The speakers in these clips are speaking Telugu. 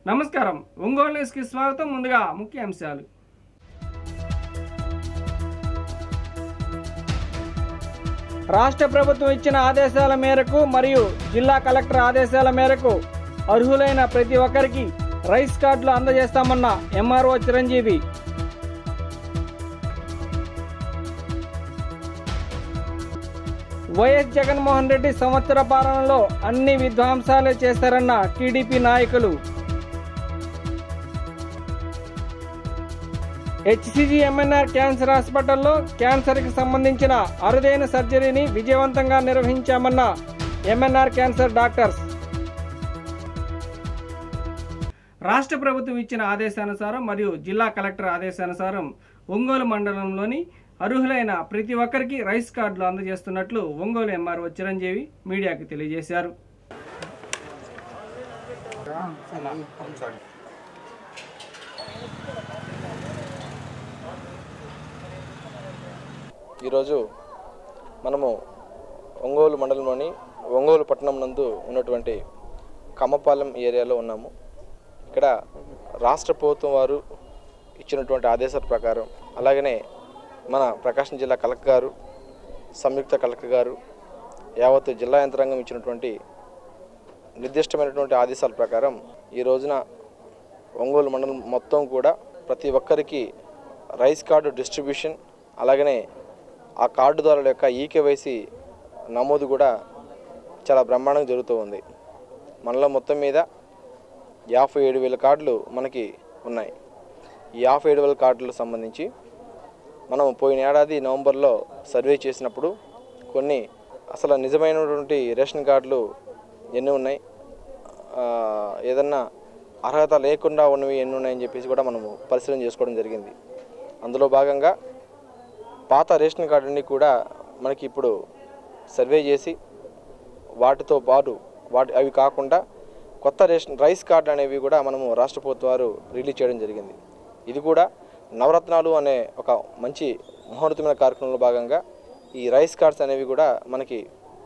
నమస్కారం ఒంగోలు న్యూస్కి స్వాగతం ముందుగా ముఖ్య అంశాలు రాష్ట్ర ప్రభుత్వం ఇచ్చిన ఆదేశాల మేరకు మరియు జిల్లా కలెక్టర్ ఆదేశాల మేరకు అర్హులైన ప్రతి ఒక్కరికి రైస్ కార్డులు అందజేస్తామన్న ఎంఆర్ఓ చిరంజీవి వైఎస్ జగన్మోహన్ రెడ్డి సంవత్సర పాలనలో అన్ని విధ్వంసాలే చేస్తారన్న టీడీపీ నాయకులు హెచ్సిజి ఎంఎన్ఆర్ క్యాన్సర్ హాస్పిటల్లో క్యాన్సర్కి సంబంధించిన అరుదైన సర్జరీని విజయవంతంగా నిర్వహించామన్న ఎంఎన్ఆర్ క్యాన్సర్ డాక్టర్స్ రాష్ట్ర ప్రభుత్వం ఇచ్చిన ఆదేశానుసారం మరియు జిల్లా కలెక్టర్ ఆదేశానుసారం ఒంగోలు మండలంలోని అర్హులైన ప్రతి ఒక్కరికి రైస్ కార్డులు అందజేస్తున్నట్లు ఒంగోలు ఎంఆర్ఓ చిరంజీవి మీడియాకు తెలియజేశారు ఈరోజు మనము ఒంగోలు మండలంలోని ఒంగోలు పట్టణం నందు ఉన్నటువంటి కమ్మపాలెం ఏరియాలో ఉన్నాము ఇక్కడ రాష్ట్ర ప్రభుత్వం వారు ఇచ్చినటువంటి ఆదేశాల ప్రకారం అలాగనే మన ప్రకాశం జిల్లా కలెక్టర్ గారు సంయుక్త కలెక్టర్ గారు యావత్ జిల్లా యంత్రాంగం ఇచ్చినటువంటి నిర్దిష్టమైనటువంటి ఆదేశాల ప్రకారం ఈ రోజున ఒంగోలు మండలం మొత్తం కూడా ప్రతి ఒక్కరికి రైస్ కార్డు డిస్ట్రిబ్యూషన్ అలాగనే ఆ కార్డుదారుల యొక్క ఈకేవైసీ నమోదు కూడా చాలా బ్రహ్మాండంగా జరుగుతూ ఉంది మనలో మొత్తం మీద యాభై ఏడు వేల కార్డులు మనకి ఉన్నాయి ఈ యాభై ఏడు వేల కార్డులకు సంబంధించి మనం పోయిన ఏడాది నవంబర్లో సర్వే చేసినప్పుడు కొన్ని అసలు నిజమైనటువంటి రేషన్ కార్డులు ఎన్ని ఉన్నాయి ఆ, ఏదన్నా అర్హత లేకుండా ఉన్నవి ఎన్ని ఉన్నాయని చెప్పేసి కూడా మనము పరిశీలన చేసుకోవడం జరిగింది అందులో భాగంగా పాత రేషన్ కార్డుని కూడా మనకి ఇప్పుడు సర్వే చేసి వాటితో పాటు వాటి అవి కాకుండా కొత్త రేషన్ రైస్ కార్డు అనేవి కూడా మనము రాష్ట్ర ప్రభుత్వం వారు రిలీజ్ చేయడం జరిగింది ఇది కూడా నవరత్నాలు అనే ఒక మంచి మహోన్నతమైన కార్యక్రమంలో భాగంగా ఈ రైస్ కార్డ్స్ అనేవి కూడా మనకి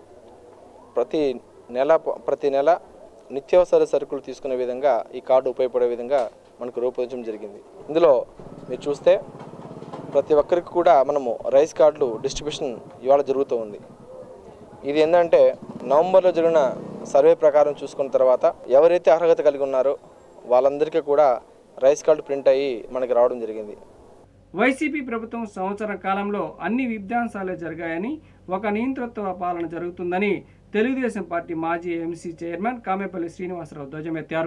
ప్రతి నెల ప్రతి నెల నిత్యావసర సరుకులు తీసుకునే విధంగా ఈ కార్డు ఉపయోగపడే విధంగా మనకు రూపొందించడం జరిగింది ఇందులో మీరు చూస్తే ప్రతి ఒక్కరికి కూడా మనము రైస్ కార్డులు డిస్ట్రిబ్యూషన్ ఇవాళ జరుగుతూ ఉంది ఇది ఏంటంటే నవంబర్లో జరిగిన సర్వే ప్రకారం చూసుకున్న తర్వాత ఎవరైతే అర్హత కలిగి ఉన్నారో వాళ్ళందరికీ కూడా రైస్ కార్డు ప్రింట్ అయ్యి మనకి రావడం జరిగింది వైసీపీ ప్రభుత్వం సంవత్సర కాలంలో అన్ని విధ్వంసాలే జరిగాయని ఒక నియంతృత్వ పాలన జరుగుతుందని తెలుగుదేశం పార్టీ మాజీ ఎంసీ చైర్మన్ కామేపల్లి శ్రీనివాసరావు ధ్వజమెత్తారు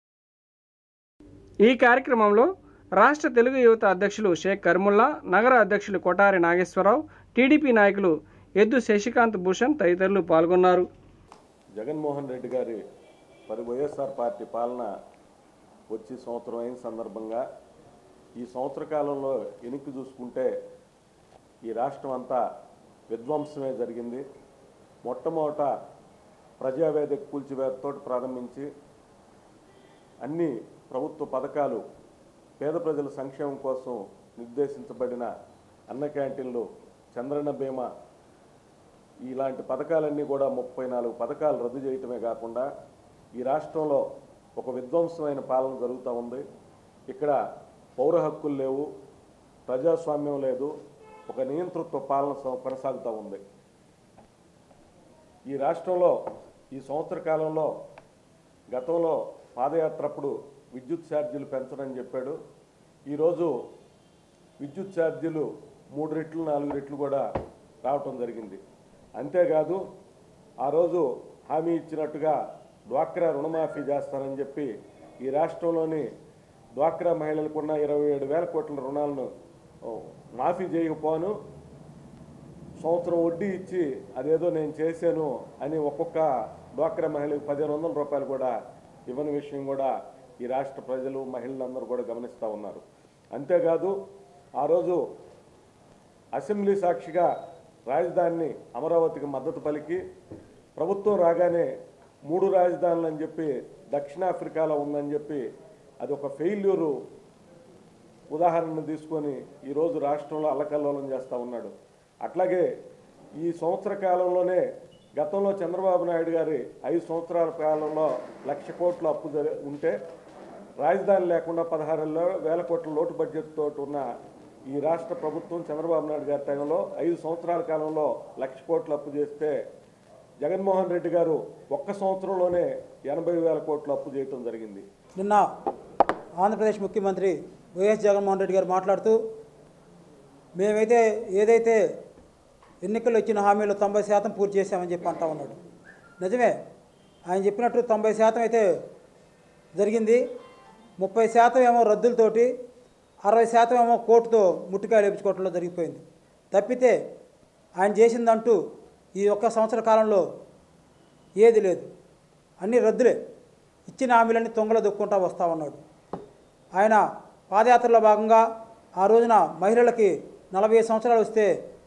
ఈ కార్యక్రమంలో రాష్ట్ర తెలుగు యువత అధ్యక్షులు షేక్ కర్ముల్లా నగర అధ్యక్షులు కొటారి నాగేశ్వరరావు టీడీపీ నాయకులు ఎద్దు శశికాంత్ భూషణ్ తదితరులు పాల్గొన్నారు జగన్మోహన్ రెడ్డి గారి మరి వైఎస్ఆర్ పార్టీ పాలన వచ్చి సంవత్సరం అయిన సందర్భంగా ఈ సంవత్సర కాలంలో వెనక్కి చూసుకుంటే ఈ రాష్ట్రం అంతా విధ్వంసమే జరిగింది మొట్టమొదట ప్రజావేదిక కూల్చివేతతో ప్రారంభించి అన్ని ప్రభుత్వ పథకాలు పేద ప్రజల సంక్షేమం కోసం నిర్దేశించబడిన అన్న క్యాంటీన్లు చంద్రన్న బీమా ఇలాంటి పథకాలన్నీ కూడా ముప్పై నాలుగు పథకాలు రద్దు చేయటమే కాకుండా ఈ రాష్ట్రంలో ఒక విధ్వంసమైన పాలన జరుగుతూ ఉంది ఇక్కడ పౌర హక్కులు లేవు ప్రజాస్వామ్యం లేదు ఒక నియంతృత్వ పాలన స- కొనసాగుతూ ఉంది ఈ రాష్ట్రంలో ఈ సంవత్సర కాలంలో గతంలో పాదయాత్ర అప్పుడు విద్యుత్ ఛార్జీలు పెంచడని చెప్పాడు ఈరోజు విద్యుత్ ఛార్జీలు మూడు రెట్లు నాలుగు రెట్లు కూడా రావటం జరిగింది అంతేకాదు ఆ రోజు హామీ ఇచ్చినట్టుగా డ్వాక్రా రుణమాఫీ చేస్తానని చెప్పి ఈ రాష్ట్రంలోని డ్వాక్రా మహిళలకున్న ఇరవై ఏడు వేల కోట్ల రుణాలను ఓ, మాఫీ చేయకపోను సంవత్సరం వడ్డీ ఇచ్చి అదేదో నేను చేశాను అని ఒక్కొక్క డ్వాక్రా మహిళకు పదిహేను వందల రూపాయలు కూడా ఇవ్వని విషయం కూడా ఈ రాష్ట్ర ప్రజలు మహిళలందరూ కూడా గమనిస్తూ ఉన్నారు అంతేకాదు ఆ రోజు అసెంబ్లీ సాక్షిగా రాజధానిని అమరావతికి మద్దతు పలికి ప్రభుత్వం రాగానే మూడు రాజధానులు అని చెప్పి దక్షిణాఫ్రికాలో ఉందని చెప్పి అది ఒక ఫెయిల్యూరు ఉదాహరణను తీసుకొని ఈరోజు రాష్ట్రంలో అల్లకల్లోలం చేస్తూ ఉన్నాడు అట్లాగే ఈ సంవత్సర కాలంలోనే గతంలో చంద్రబాబు నాయుడు గారి ఐదు సంవత్సరాల కాలంలో లక్ష కోట్ల అప్పు జరి- ఉంటే రాజధాని లేకుండా పదహారు వేల కోట్ల లోటు బడ్జెట్తో ఉన్న ఈ రాష్ట్ర ప్రభుత్వం చంద్రబాబు నాయుడు గారి టైంలో ఐదు సంవత్సరాల కాలంలో లక్ష కోట్లు అప్పు చేస్తే జగన్మోహన్ రెడ్డి గారు ఒక్క సంవత్సరంలోనే ఎనభై వేల కోట్లు అప్పు చేయటం జరిగింది నిన్న ఆంధ్రప్రదేశ్ ముఖ్యమంత్రి వైఎస్ జగన్మోహన్ రెడ్డి గారు మాట్లాడుతూ మేమైతే ఏదైతే ఎన్నికల్లో ఇచ్చిన హామీలు తొంభై శాతం పూర్తి చేశామని చెప్పి అంటా ఉన్నాడు నిజమే ఆయన చెప్పినట్టు తొంభై శాతం అయితే జరిగింది ముప్పై శాతం ఏమో రద్దులతోటి అరవై శాతం ఏమో కోర్టుతో ముట్టికాయలు వేపించుకోవడంలో జరిగిపోయింది తప్పితే ఆయన చేసిందంటూ ఈ ఒక్క సంవత్సర కాలంలో ఏది లేదు అన్ని రద్దులే ఇచ్చిన హామీలన్నీ తొంగలో దొక్కుంటా వస్తూ ఉన్నాడు ఆయన పాదయాత్రలో భాగంగా ఆ రోజున మహిళలకి నలభై ఐదు సంవత్సరాలు వస్తే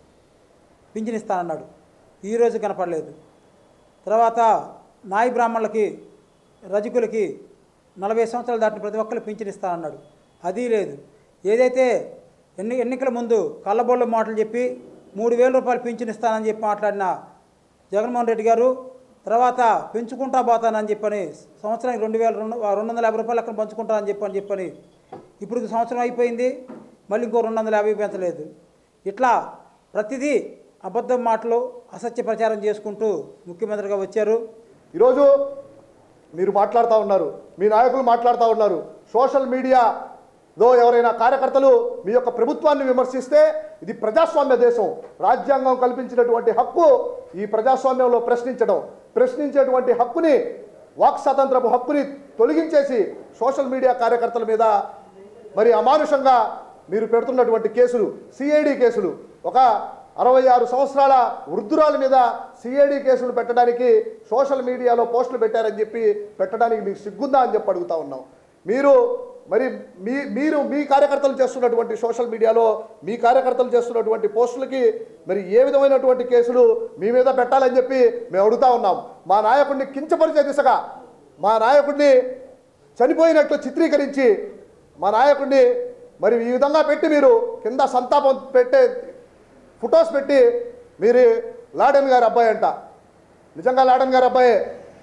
పింఛన్ ఇస్తానన్నాడు ఈరోజు కనపడలేదు తర్వాత నాయి బ్రాహ్మణులకి రజకులకి నలభై సంవత్సరాలు దాటిన ప్రతి ఒక్కరు పింఛన్ ఇస్తానన్నాడు అది లేదు ఏదైతే ఎన్ని ఎన్నికల ముందు కళ్ళబొల్ల మాటలు చెప్పి మూడు వేల రూపాయలు పింఛన్ ఇస్తానని చెప్పి మాట్లాడిన జగన్మోహన్ రెడ్డి గారు తర్వాత పెంచుకుంటా పోతానని చెప్పని సంవత్సరానికి రెండు వేల రెండు రెండు వందల యాభై రూపాయలు అక్కడ పంచుకుంటానని చెప్పని చెప్పని ఇప్పుడు ఇది సంవత్సరం అయిపోయింది మళ్ళీ ఇంకో రెండు వందల యాభై పెంచలేదు ఇట్లా ప్రతిదీ అబద్ధం మాటలు అసత్య ప్రచారం చేసుకుంటూ ముఖ్యమంత్రిగా వచ్చారు ఈరోజు మీరు మాట్లాడుతూ ఉన్నారు మీ నాయకులు మాట్లాడుతూ ఉన్నారు సోషల్ మీడియాలో ఎవరైనా కార్యకర్తలు మీ యొక్క ప్రభుత్వాన్ని విమర్శిస్తే ఇది ప్రజాస్వామ్య దేశం రాజ్యాంగం కల్పించినటువంటి హక్కు ఈ ప్రజాస్వామ్యంలో ప్రశ్నించడం ప్రశ్నించేటువంటి హక్కుని వాక్ స్వాతంత్రపు హక్కుని తొలగించేసి సోషల్ మీడియా కార్యకర్తల మీద మరి అమానుషంగా మీరు పెడుతున్నటువంటి కేసులు సిఐడి కేసులు ఒక అరవై ఆరు సంవత్సరాల వృద్ధురాల మీద సిఐడి కేసులు పెట్టడానికి సోషల్ మీడియాలో పోస్టులు పెట్టారని చెప్పి పెట్టడానికి మీకు సిగ్గుందా అని చెప్పి అడుగుతా ఉన్నాం మీరు మరి మీ మీరు మీ కార్యకర్తలు చేస్తున్నటువంటి సోషల్ మీడియాలో మీ కార్యకర్తలు చేస్తున్నటువంటి పోస్టులకి మరి ఏ విధమైనటువంటి కేసులు మీ మీద పెట్టాలని చెప్పి మేము అడుగుతా ఉన్నాం మా నాయకుడిని కించపరిచే దిశగా మా నాయకుడిని చనిపోయినట్లు చిత్రీకరించి మా నాయకుడిని మరి ఈ విధంగా పెట్టి మీరు కింద సంతాపం పెట్టే ఫొటోస్ పెట్టి మీరు లాడెన్ గారి అబ్బాయి అంట నిజంగా లాడెన్ గారి అబ్బాయే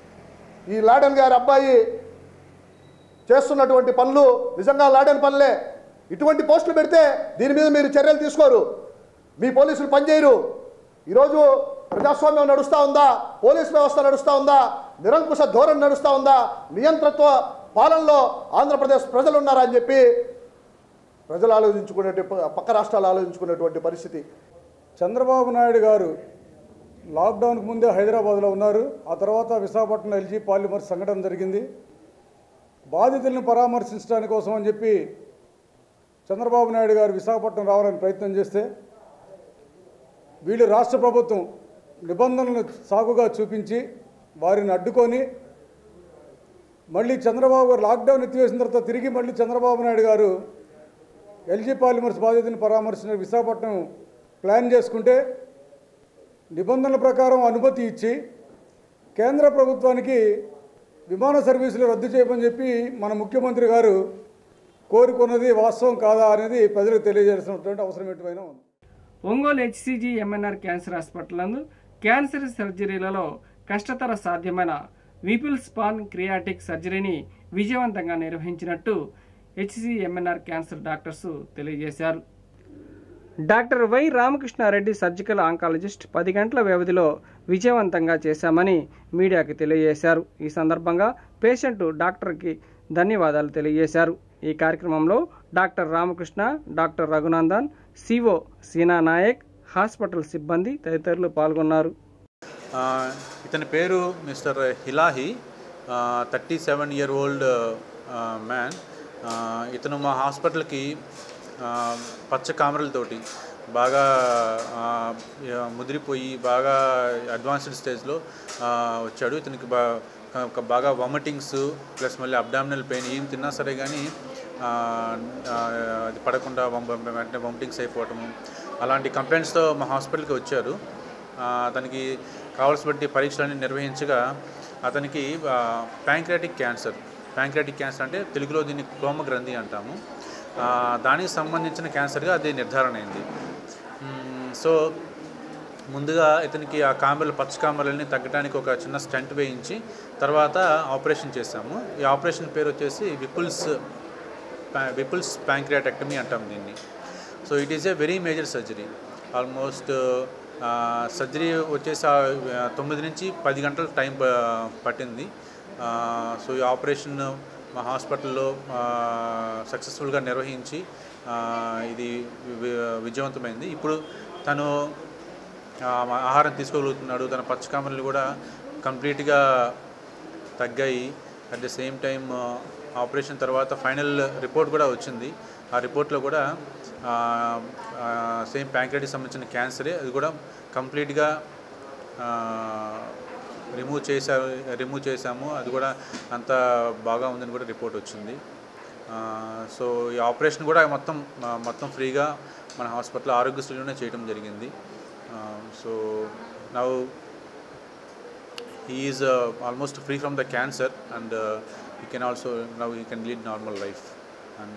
ఈ లాడెన్ గారి అబ్బాయి చేస్తున్నటువంటి పనులు నిజంగా లాడెన్ పనులే ఇటువంటి పోస్టులు పెడితే దీని మీద మీరు చర్యలు తీసుకోరు మీ పోలీసులు పనిచేయరు ఈరోజు ప్రజాస్వామ్యం నడుస్తూ ఉందా పోలీస్ వ్యవస్థ నడుస్తూ ఉందా నిరంకుశ ధోరణి నడుస్తూ ఉందా నియంత్రత్వ పాలనలో ఆంధ్రప్రదేశ్ ప్రజలు ఉన్నారా అని చెప్పి ప్రజలు ఆలోచించుకునే పక్క రాష్ట్రాలు ఆలోచించుకునేటువంటి పరిస్థితి చంద్రబాబు నాయుడు గారు లాక్డౌన్కి ముందే హైదరాబాద్లో ఉన్నారు ఆ తర్వాత విశాఖపట్నం ఎల్జీ పాలిమర్ సంఘటన జరిగింది బాధితులను పరామర్శించడానికి కోసం అని చెప్పి చంద్రబాబు నాయుడు గారు విశాఖపట్నం రావాలని ప్రయత్నం చేస్తే వీళ్ళు రాష్ట్ర ప్రభుత్వం నిబంధనలను సాగుగా చూపించి వారిని అడ్డుకొని మళ్ళీ చంద్రబాబు గారు లాక్డౌన్ ఎత్తివేసిన తర్వాత తిరిగి మళ్ళీ చంద్రబాబు నాయుడు గారు ఎల్జీ పాలిమర్స్ బాధితులను పరామర్శించిన విశాఖపట్నం ప్లాన్ చేసుకుంటే నిబంధనల ప్రకారం అనుమతి ఇచ్చి కేంద్ర ప్రభుత్వానికి విమాన సర్వీసులు రద్దు చేయమని చెప్పి మన ముఖ్యమంత్రి గారు కోరుకున్నది వాస్తవం కాదా అనేది ప్రజలకు తెలియజేసినటువంటి అవసరం ఎటువైనా ఉంది Ongole HCG MNR cancer hospital నందు క్యాన్సర్ సర్జరీలలో కష్టతర సాధ్యమైన విపుల్ స్పాన్ క్రియాటిక్ సర్జరీని విజయవంతంగా నిర్వహించినట్టు హెచ్సి ఎంఎన్ఆర్ క్యాన్సర్ డాక్టర్స్ తెలియజేశారు doctor Y Ramakrishna Reddy surgical oncologist పది గంటల వ్యవధిలో విజయవంతంగా చేశామని మీడియాకి తెలియజేశారు ఈ సందర్భంగా పేషెంట్ డాక్టర్కి ధన్యవాదాలు తెలియజేశారు ఈ కార్యక్రమంలో doctor Ramakrishna doctor Raghunandan CO Seena Naik hospital సిబ్బంది తదితరులు పాల్గొన్నారు ఆ, ఇతని పేరు మిస్టర్ హిలాహి thirty seven year old man ఇతను మా హాస్పిటల్కి ఆ, పచ్చ కామెరలతోటి బాగా ఆ, యా- ముదిరిపోయి బాగా అడ్వాన్స్డ్ స్టేజ్లో ఆ, వచ్చాడు ఇతనికి బా ఒక బాగా వామిటింగ్స్ ప్లస్ మళ్ళీ అబ్డామినల్ పెయిన్ ఏం తిన్నా సరే కానీ ఆ, ఆ, అది పడకుండా వంప- వెంటనే వామిటింగ్స్ అయిపోవటము అలాంటి కంప్లైంట్స్తో మా హాస్పిటల్కి వచ్చారు ఆ, అతనికి కావాల్సిన బట్టి పరీక్షలన్నీ నిర్వహించగా అతనికి ప్యాంక్రాటిక్ క్యాన్సర్ ప్యాంక్రాటిక్ క్యాన్సర్ అంటే తెలుగులో దీన్ని క్లోమ గ్రంథి అంటాము ఆ, దానికి సంబంధించిన క్యాన్సర్గా అది నిర్ధారణ అయింది మ్మ్, సో ముందుగా ఇతనికి ఆ కామెరలు పచ్చ కామెరలని తగ్గడానికి ఒక చిన్న స్టంట్ వేయించి తర్వాత ఆపరేషన్ చేశాము ఈ ఆపరేషన్ పేరు వచ్చేసి విపుల్స్ విపుల్స్ ప్యాంక్రియాటెక్టమీ అంటాం దీన్ని so it is a very major surgery almost surgery వచ్చేసి ఆ, తొమ్మిది నుంచి పది గంటల టైం ప- పట్టింది సో ఈ ఆపరేషన్ మా హాస్పిటల్లో సక్సెస్ఫుల్గా నిర్వహించి ఆ, ఇది వి- విజయవంతమైంది ఇప్పుడు తను ఆ, ఆహారం తీసుకోగలుగుతున్నాడు తన పచ్చకామలు కూడా కంప్లీట్గా తగ్గాయి at the same time operation తర్వాత ఫైనల్ రిపోర్ట్ కూడా వచ్చింది ఆ రిపోర్ట్లో కూడా సేమ్ ప్యాంక్రెటిక్ సంబంధించిన క్యాన్సరే అది కూడా కంప్లీట్గా రిమూవ్ చేసా రిమూవ్ చేశాము అది కూడా అంత బాగా ఉందని కూడా రిపోర్ట్ వచ్చింది సో ఈ ఆపరేషన్ కూడా మొత్తం ఆ, మొత్తం ఫ్రీగా మన హాస్పిటల్ ఆరోగ్యశ్రీలోనే చేయడం జరిగింది so now he is uh, almost free from the cancer and uh, he can also now he can lead normal life and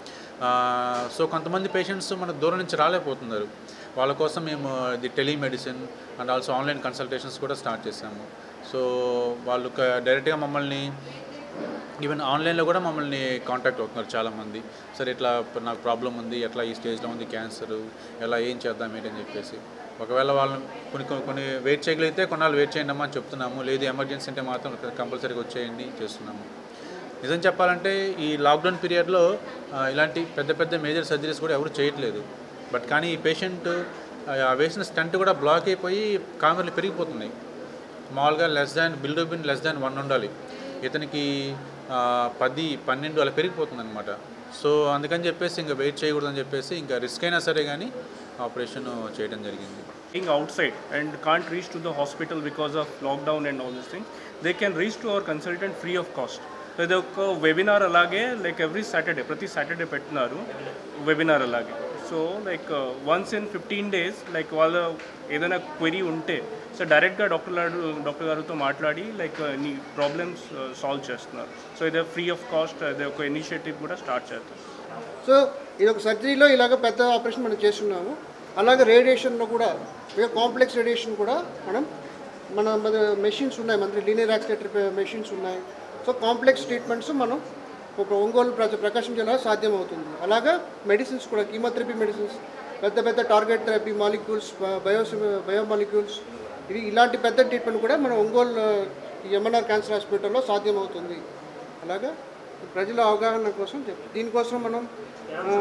so కొంతమంది పేషెంట్స్ మన దూరం నుంచి రాలేకపోతున్నారు వాళ్ళ కోసం మేము ఇది telemedicine and also online consultations కూడా స్టార్ట్ చేసాము సో వాళ్ళు డైరెక్ట్గా మమ్మల్ని ఈవెన్ ఆన్లైన్లో కూడా మమ్మల్ని కాంటాక్ట్ అవుతున్నారు చాలామంది సరే ఇట్లా నాకు ప్రాబ్లం ఉంది ఎట్లా ఈ స్టేజ్లో ఉంది క్యాన్సర్ ఎలా ఏం చేద్దాం ఏంటని చెప్పేసి ఒకవేళ వాళ్ళని కొన్ని కొన్ని కొన్ని వెయిట్ చేయగలిగితే కొన్నాళ్ళు వెయిట్ చేయండి అమ్మా అని చెప్తున్నాము లేదు ఎమర్జెన్సీ అంటే మాత్రం కంపల్సరీగా వచ్చేయండి చేస్తున్నాము నిజం చెప్పాలంటే ఈ లాక్డౌన్ పీరియడ్లో ఆ, ఇలాంటి పెద్ద పెద్ద మేజర్ సర్జరీస్ కూడా ఎవరు చేయట్లేదు బట్ కానీ ఈ పేషెంట్ ఆ వేసిన స్టంట్ కూడా బ్లాక్ అయిపోయి కామెర్లు పెరిగిపోతున్నాయి మామూలుగా less than bilirubin less than one ఉండాలి ఇతనికి ఆ, పది పన్నెండు అలా పెరిగిపోతుంది అనమాట సో అందుకని చెప్పేసి ఇంకా వెయిట్ చేయకూడదని చెప్పేసి ఇంకా రిస్క్ అయినా సరే కానీ ఆపరేషన్ చేయడం జరిగింది being outside and can't reach to the hospital because of lockdown and all these things, they can reach to our consultant free of cost. So ఇది ఒక వెబినార్ అలాగే లైక్ ఎవ్రీ సాటర్డే ప్రతి సాటర్డే పెట్టినారు వెబినార్ అలాగే so like once in fifteen days like వాళ్ళ ఏదైనా క్వెరీ ఉంటే సో డైరెక్ట్గా డాక్టర్ గారు డాక్టర్ గారితో మాట్లాడి లైక్ నీ ప్రాబ్లమ్స్ సాల్వ్ చేస్తున్నారు సో ఇది ఫ్రీ ఆఫ్ కాస్ట్ ఇది ఒక ఇనిషియేటివ్ కూడా స్టార్ట్ చేస్తారు సో ఇది ఒక సర్జరీలో ఇలాగ పెద్ద ఆపరేషన్ మనం చేస్తున్నాము అలాగే రేడియేషన్లో కూడా కాంప్లెక్స్ రేడియేషన్ కూడా మనం మన మన మెషిన్స్ ఉన్నాయి మన లీనియర్ యాక్సిలేటర్ మెషిన్స్ ఉన్నాయి సో కాంప్లెక్స్ ట్రీట్మెంట్స్ మనం ఒక ఒంగోలు ప్ర- ప్రకాశం జిల్లా సాధ్యమవుతుంది అలాగే మెడిసిన్స్ కూడా కీమోథెరపీ మెడిసిన్స్ పెద్ద పెద్ద టార్గెట్ థెరపీ మాలిక్యూల్స్ బయోసి బయోమాలిక్యూల్స్ ఇది ఇలాంటి పెద్ద ట్రీట్మెంట్ కూడా మన ఒంగోలు ఎంఎన్ఆర్ క్యాన్సర్ హాస్పిటల్లో సాధ్యమవుతుంది అలాగా ప్రజల అవగాహన కోసం చెప్ దీనికోసం మనం ఆ,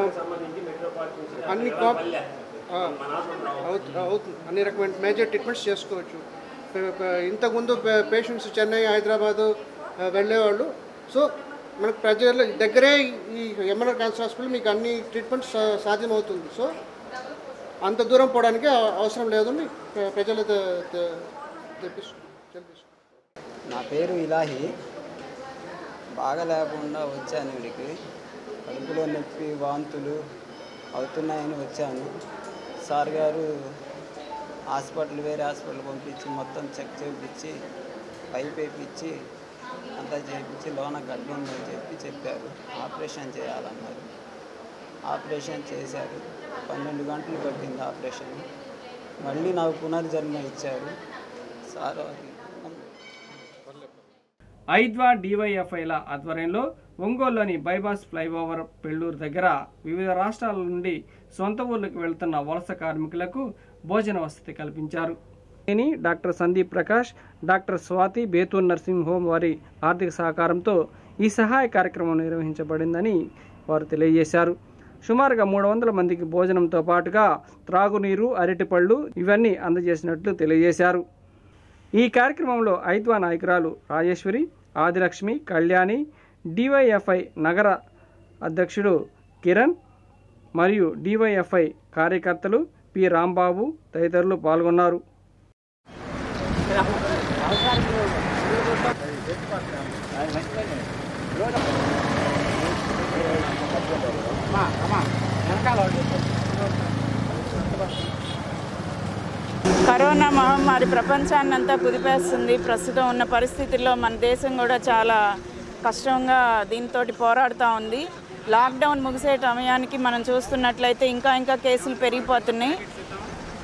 అన్ని కాప్ ఆ, అవుతు- అవుతుంది అన్ని రకమైన మేజర్ ట్రీట్మెంట్స్ చేసుకోవచ్చు ప- ప- ఇంతకుముందు పేషెంట్స్ చెన్నై హైదరాబాదు ఆ, వెళ్ళేవాళ్ళు సో మనకు ప్రజల దగ్గరే ఈ ఎంఎన్ఆర్ క్యాన్సర్ హాస్పిటల్ మీకు అన్ని ట్రీట్మెంట్స్ సా- సాధ్యమవుతుంది సో అంత దూరం పోవడానికి అవ- అవసరం లేదని ప్ర- ప్రజలు తె- తె- తెప్పిస్తు తెప్పిస్తు నా పేరు ఇలాహి బాగా లేకుండా వచ్చాను ఇక్కడికి కడుపులో నొప్పి వాంతులు అవుతున్నాయని వచ్చాను సార్ గారు హాస్పిటల్ వేరే హాస్పిటల్ పంపించి మొత్తం చెక్ చేయించి పైప్ వేయించి అంతా చేయించి లోన గడ్డ ఉందని చెప్పి చెప్పారు ఆపరేషన్ చేయాలన్నారు ఆపరేషన్ చేశారు పన్నెండు గంటలు పట్టింది ఆపరేషన్ మళ్ళీ నాకు పునర్జన్మ ఇచ్చారు సార్ అది ఐద్వా డివైఎఫ్ఐల ఆధ్వర్యంలో ఒంగోలులోని బైపాస్ ఫ్లైఓవర్ పెళ్లూరు దగ్గర వివిధ రాష్ట్రాల నుండి సొంత ఊర్లకు వెళ్తున్న వలస కార్మికులకు భోజన వసతి కల్పించారు దీని doctor Sandeep Prakash doctor Swathi Bethur nursing home వారి ఆర్థిక సహకారంతో ఈ సహాయ కార్యక్రమం నిర్వహించబడిందని వారు తెలియజేశారు సుమారుగా మూడు వందల మందికి భోజనంతో పాటుగా త్రాగునీరు అరటిపళ్ళు ఇవన్నీ అందజేసినట్లు తెలియజేశారు ఈ కార్యక్రమంలో ఐద్వా నాయకురాలు రాజేశ్వరి ఆదిలక్ష్మి కళ్యాణి డివైఎఫ్ఐ నగర అధ్యక్షుడు కిరణ్ మరియు డివైఎఫ్ఐ కార్యకర్తలు పి రాంబాబు తదితరులు పాల్గొన్నారు కరోనా మహమ్మారి ప్రపంచాన్ని అంతా కుదిపేస్తుంది ప్రస్తుతం ఉన్న పరిస్థితుల్లో మన దేశం కూడా చాలా కష్టంగా దీంతో పోరాడుతూ ఉంది లాక్డౌన్ ముగిసే సమయానికి మనం చూస్తున్నట్లయితే ఇంకా ఇంకా కేసులు పెరిగిపోతున్నాయి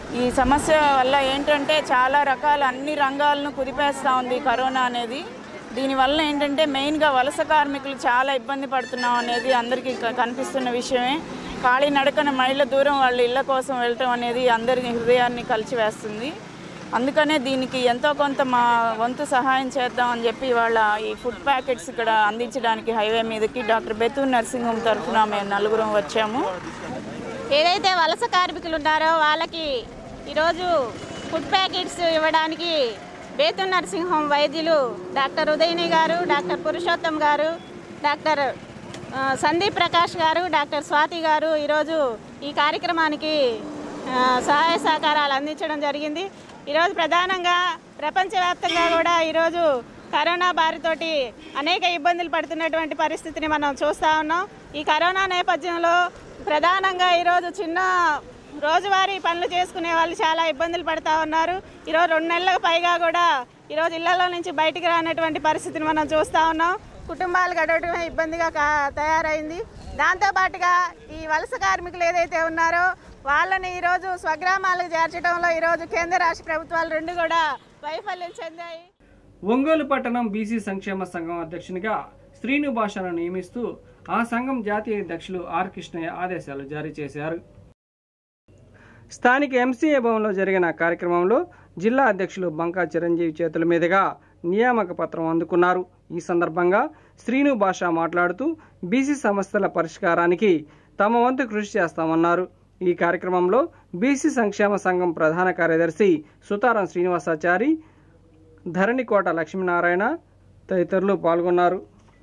ఈ సమస్య వల్ల ఏంటంటే చాలా రకాల అన్ని రంగాలను కుదిపేస్తూ ఉంది కరోనా అనేది దీనివల్ల ఏంటంటే మెయిన్గా వలస కార్మికులు చాలా ఇబ్బంది పడుతున్నాం అనేది అందరికీ క- కనిపిస్తున్న విషయమే ఖాళీ నడకన మైళ్ళ దూరం వాళ్ళ ఇళ్ళ కోసం వెళ్ళటం అనేది అందరి హృదయాన్ని కలిచివేస్తుంది అందుకనే దీనికి ఎంతో కొంత మా వంతు సహాయం చేద్దామని చెప్పి ఇవాళ ఈ ఫుడ్ ప్యాకెట్స్ ఇక్కడ అందించడానికి హైవే మీదకి డాక్టర్ బెతూర్ నర్సింగ్ హోమ్ తరఫున మేము నలుగురం వచ్చాము ఏదైతే వలస కార్మికులు ఉన్నారో వాళ్ళకి ఈరోజు ఫుడ్ ప్యాకెట్స్ ఇవ్వడానికి బేతన్ నర్సింగ్ హోమ్ వైద్యులు డాక్టర్ ఉదయని గారు డాక్టర్ పురుషోత్తం గారు డాక్టర్ ఆ, సందీప్ ప్రకాష్ గారు డాక్టర్ స్వాతి గారు ఈరోజు ఈ కార్యక్రమానికి ఆ, సహాయ సహకారాలు అందించడం జరిగింది ఈరోజు ప్రధానంగా ప్రపంచవ్యాప్తంగా కూడా ఈరోజు కరోనా బారితోటి అనేక ఇబ్బందులు పడుతున్నటువంటి పరిస్థితిని మనం చూస్తూ ఉన్నాం ఈ కరోనా నేపథ్యంలో ప్రధానంగా ఈరోజు చిన్న రోజువారీ పనులు చేసుకునే వాళ్ళు చాలా ఇబ్బందులు పడుతూ ఉన్నారు ఈరోజు రెండు నెలలకు పైగా కూడా ఈరోజు ఇళ్లలో నుంచి బయటికి రానటువంటి పరిస్థితిని మనం చూస్తూ ఉన్నాం కుటుంబాలు గడవడమే ఇబ్బందిగా కా తయారైంది దాంతోపాటుగా ఈ వలస కార్మికులు ఏదైతే ఉన్నారో వాళ్ళని ఈరోజు స్వగ్రామాలకు చేర్చడంలో ఈరోజు కేంద్ర రాష్ట్ర ప్రభుత్వాలు రెండు కూడా వైఫల్యం చెందాయి ఒంగోలు పట్టణం బీసీ సంక్షేమ సంఘం అధ్యక్షునిగా శ్రీను భాషను నియమిస్తూ ఆ సంఘం జాతీయ అధ్యక్షులు ఆర్ కృష్ణయ్య ఆదేశాలు జారీ చేశారు స్థానిక ఎంసీఏ భవన్లో జరిగిన కార్యక్రమంలో జిల్లా అధ్యక్షులు బంకా చిరంజీవి చేతుల మీదుగా నియామక పత్రం అందుకున్నారు ఈ సందర్భంగా శ్రీను భాష మాట్లాడుతూ బీసీ సమస్యల పరిష్కారానికి తమ వంతు కృషి చేస్తామన్నారు ఈ కార్యక్రమంలో బీసీ సంక్షేమ సంఘం ప్రధాన కార్యదర్శి సుతారం శ్రీనివాసాచారి ధరణికోట లక్ష్మీనారాయణ తదితరులు పాల్గొన్నారు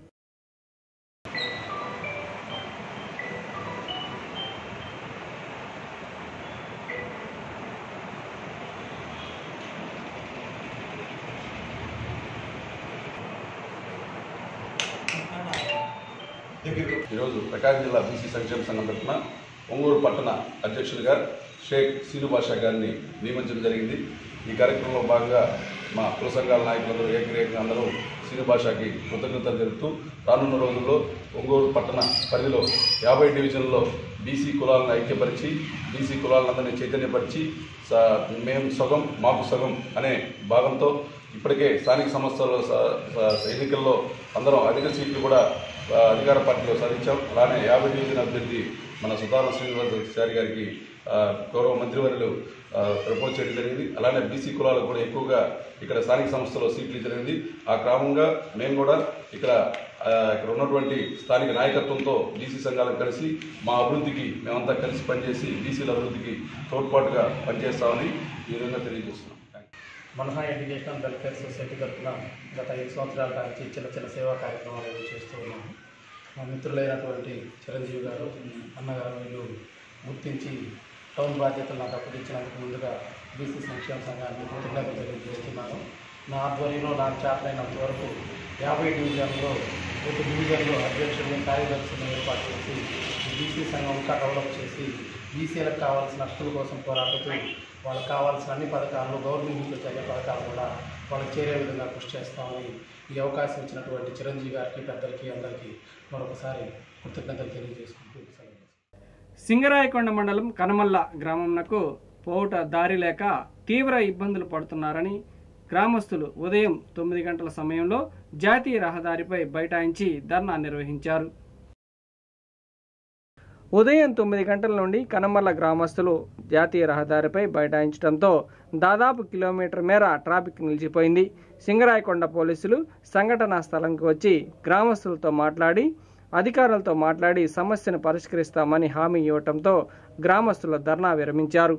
ఈరోజు ప్రకాశం జిల్లా బీసీ సంక్షేమ సంఘం తరఫున ఒంగోలు పట్టణ అధ్యక్షులుగా షేక్ సీను బాషా గారిని నియమించడం జరిగింది ఈ కార్యక్రమంలో భాగంగా మా కుల సంఘాల నాయకులందరూ ఏకరేకంగా అందరూ సీను భాషకి కృతజ్ఞతలు తెలుపుతూ రానున్న రోజుల్లో ఒంగోలు పట్టణ పరిధిలో యాభై డివిజన్లో బీసీ కులాలను ఐక్యపరిచి బీసీ కులాలందరినీ చైతన్యపరిచి స- మేము సగం మాకు సగం అనే భాగంతో ఇప్పటికే స్థానిక సంస్థల్లో స- స- ఎన్నికల్లో అందరం అధిక సీట్లు కూడా ఆ, అధికార పార్టీలో సాధించాం అలానే యాభై డివిజన్ అభ్యర్థి మన సుధారణ శ్రీనివాసాచారి గారికి ఆ, గౌరవ మంత్రివర్యులు ఆ, ప్రపోజ్ చేయడం జరిగింది అలానే బీసీ కులాలకు కూడా ఎక్కువగా ఇక్కడ స్థానిక సంస్థలో సీట్లు జరిగింది ఆ క్రమంగా మేము కూడా ఇక్కడ ఆ, ఇక్కడ ఉన్నటువంటి స్థానిక నాయకత్వంతో బీసీ సంఘాలను కలిసి మా అభివృద్ధికి మేమంతా కలిసి పనిచేసి బీసీల అభివృద్ధికి తోడ్పాటుగా పనిచేస్తామని ఈ విధంగా తెలియజేస్తున్నాం మనహా ఎడ్యుకేషనల్ వెల్ఫేర్ సొసైటీ తరఫున గత ఐదు సంవత్సరాల నుంచి చిన్న చిన్న సేవా కార్యక్రమాలు ఏవో చేస్తూ ఉన్నాము మా మిత్రులైనటువంటి చిరంజీవి గారు అన్నగారు వీళ్ళు గుర్తించి టౌన్ బాధ్యతలు నాకు అప్పగించినందుకు ముందుగా బీసీ సంక్షేమ సంఘానికి కృతజ్ఞతలు తెలియజేస్తున్నాను నా ఆధ్వర్యంలో నాకు చేతనైనంత వరకు యాభై డివిజన్లో ప్రతి డివిజన్లో అధ్యక్షులను కార్యదర్శులను ఏర్పాటు చేసి ఈ బీసీ సంఘం ఇంకా డెవలప్ చేసి బీసీలకు కావాల్సిన హక్కుల కోసం పోరాడుతూ వాళ్ళకి కావాల్సిన అన్ని పథకాలను గవర్నమెంట్ నుంచి వచ్చే అన్ని పథకాలు కూడా వాళ్ళకి చేరే విధంగా కృషి చేస్తామని ఈ అవకాశం ఇచ్చినటువంటి చిరంజీవి గారికి పెద్దలకి అందరికీ మరొకసారి కృతజ్ఞతలు తెలియజేసుకుంటూ సెలవు సింగరాయకొండ మండలం కనమల్ల గ్రామంనకు పోవుట దారి లేక తీవ్ర ఇబ్బందులు పడుతున్నారని గ్రామస్తులు ఉదయం తొమ్మిది గంటల సమయంలో జాతీయ రహదారిపై బైఠాయించి ధర్నా నిర్వహించారు ఉదయం తొమ్మిది గంటల నుండి కనమల్ల గ్రామస్తులు జాతీయ రహదారిపై బైఠాయించడంతో దాదాపు కిలోమీటర్ మేర ట్రాఫిక్ నిలిచిపోయింది సింగరాయకొండ పోలీసులు సంఘటనా స్థలంకి వచ్చి గ్రామస్తులతో మాట్లాడి అధికారులతో మాట్లాడి సమస్యను పరిష్కరిస్తామని హామీ ఇవ్వటంతో గ్రామస్తులు ధర్నా విరమించారు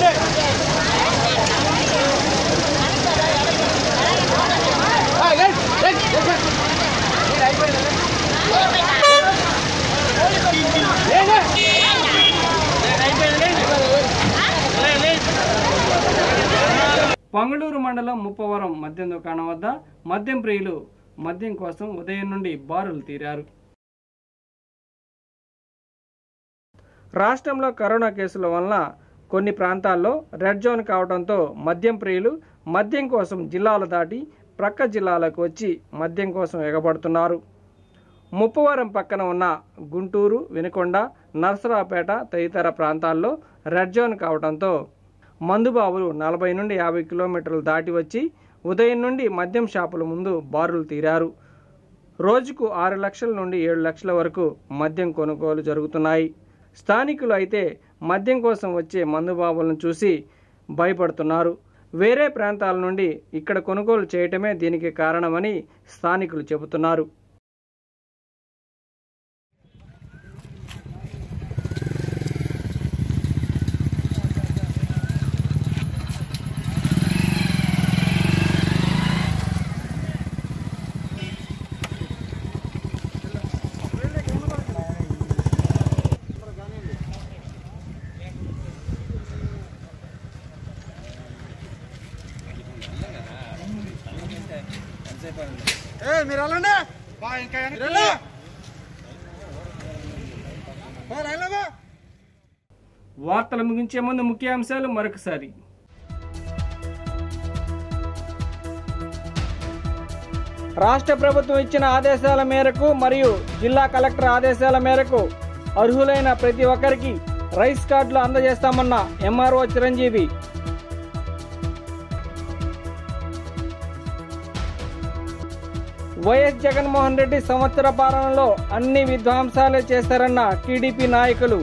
Hey, పొంగళూరు మండలం ముప్పవరం మద్యం దుకాణం వద్ద మద్యం ప్రియులు మద్యం కోసం ఉదయం నుండి బారులు తీరారు రాష్ట్రంలో కరోనా కేసుల వలన కొన్ని ప్రాంతాల్లో రెడ్ జోన్ కావడంతో మద్యం ప్రియులు మద్యం కోసం జిల్లాలు దాటి ప్రక్క జిల్లాలకు వచ్చి మద్యం కోసం ఎగబడుతున్నారు ముప్పవరం పక్కన ఉన్న గుంటూరు వినుకొండ నర్సరావుపేట తదితర ప్రాంతాల్లో రెడ్ జోన్ కావడంతో మందుబాబులు నలభై నుండి యాభై కిలోమీటర్లు దాటి వచ్చి ఉదయం నుండి మద్యం షాపుల ముందు బారులు తీరారు రోజుకు ఆరు లక్షల నుండి ఏడు లక్షల వరకు మద్యం కొనుగోలు జరుగుతున్నాయి స్థానికులు అయితే మద్యం కోసం వచ్చే మందుబాబులను చూసి భయపడుతున్నారు వేరే ప్రాంతాల నుండి ఇక్కడ కొనుగోలు చేయటమే దీనికి కారణమని స్థానికులు చెబుతున్నారు మీరు వెళ్ళండి మీరు వెళ్ళా వార్తలు ముగించే ముందు ముఖ్యాంశాలు మరొకసారి రాష్ట్ర ప్రభుత్వం ఇచ్చిన ఆదేశాల మేరకు మరియు జిల్లా కలెక్టర్ ఆదేశాల మేరకు అర్హులైన ప్రతి ఒక్కరికి రైస్ కార్డులు అందజేస్తామన్న ఎంఆర్ఓ చిరంజీవి వైఎస్ జగన్మోహన్ రెడ్డి సంవత్సర పాలనలో అన్ని విధ్వంసాలే చేశారన్న టీడీపీ నాయకులు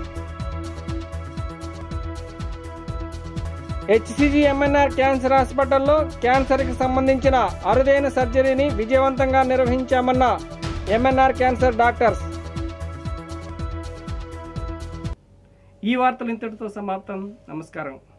హెచ్సిజి ఎంఎన్ఆర్ క్యాన్సర్ హాస్పిటల్లో క్యాన్సర్కి సంబంధించిన అరుదైన సర్జరీని విజయవంతంగా నిర్వహించామన్న ఎంఎన్ఆర్ క్యాన్సర్ డాక్టర్స్ ఈ వార్తలు ఇంతటితో సమాప్తం నమస్కారం